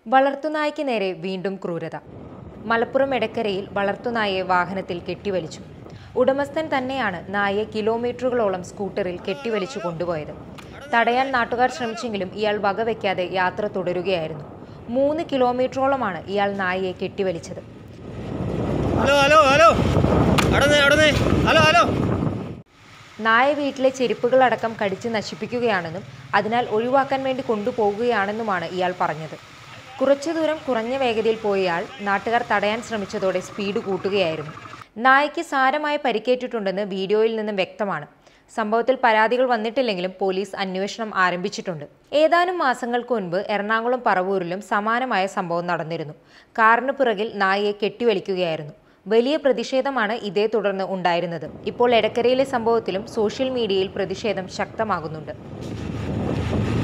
വളർത്തുനായ്ക്ക് നേരെ വീണ്ടും ക്രൂരത മലപ്പുറം എടക്കരയിൽ വളർത്തുനായയെ വാഹനത്തിൽ കെട്ടിവലിച്ചു ഉടമസ്ഥൻ തന്നെയാണ് നായയെ കിലോമീറ്ററുകളോളം സ്കൂട്ടറിൽ കെട്ടിവലിച്ചു കൊണ്ടുപോയത് തടയാൻ നാട്ടുകാർ ശ്രമിച്ചെങ്കിലും ഇയാൾ വകവയ്ക്കാതെ യാത്ര തുടരുകയായിരുന്നു മൂന്ന് കിലോമീറ്ററോളമാണ് ഇയാൾ നായയെ കെട്ടിവലിച്ചത് ഹലോ ഹലോ ഹലോ അടന്നേ അടന്നേ ഹലോ ഹലോ നായ വീട്ടിലെ ചെരുപ്പുകളടക്കം കടിച്ച് നശിപ്പിക്കുകയാണെന്നും അതിനാൽ ഒഴിവാക്കാൻ വേണ്ടി കൊണ്ടുപോകുകയാണെന്നുമാണ് ഇയാൾ പറഞ്ഞത് കുറച്ചു ദൂരം കുറഞ്ഞ വേഗതയിൽ പോയയാൾ നാട്ടുകാർ തടയാൻ ശ്രമിച്ചതോടെ സ്പീഡ് കൂട്ടുകയായിരുന്നു നായയ്ക്ക് സാരമായ പരിക്കേറ്റിട്ടുണ്ടെന്ന് വീഡിയോയിൽ നിന്നും വ്യക്തമാണ് സംഭവത്തിൽ പരാതികൾ വന്നിട്ടില്ലെങ്കിലും പോലീസ് അന്വേഷണം ആരംഭിച്ചിട്ടുണ്ട് ഏതാനും മാസങ്ങൾക്ക് മുൻപ് എറണാകുളം പറവൂരിലും സമാനമായ സംഭവം നടന്നിരുന്നു കാറിന് പിറകിൽ നായയെ കെട്ടിവലിക്കുകയായിരുന്നു വലിയ പ്രതിഷേധമാണ് ഇതേ തുടർന്ന് ഉണ്ടായിരുന്നത് ഇപ്പോൾ എടക്കരയിലെ സംഭവത്തിലും സോഷ്യൽ മീഡിയയിൽ പ്രതിഷേധം ശക്തമാകുന്നുണ്ട്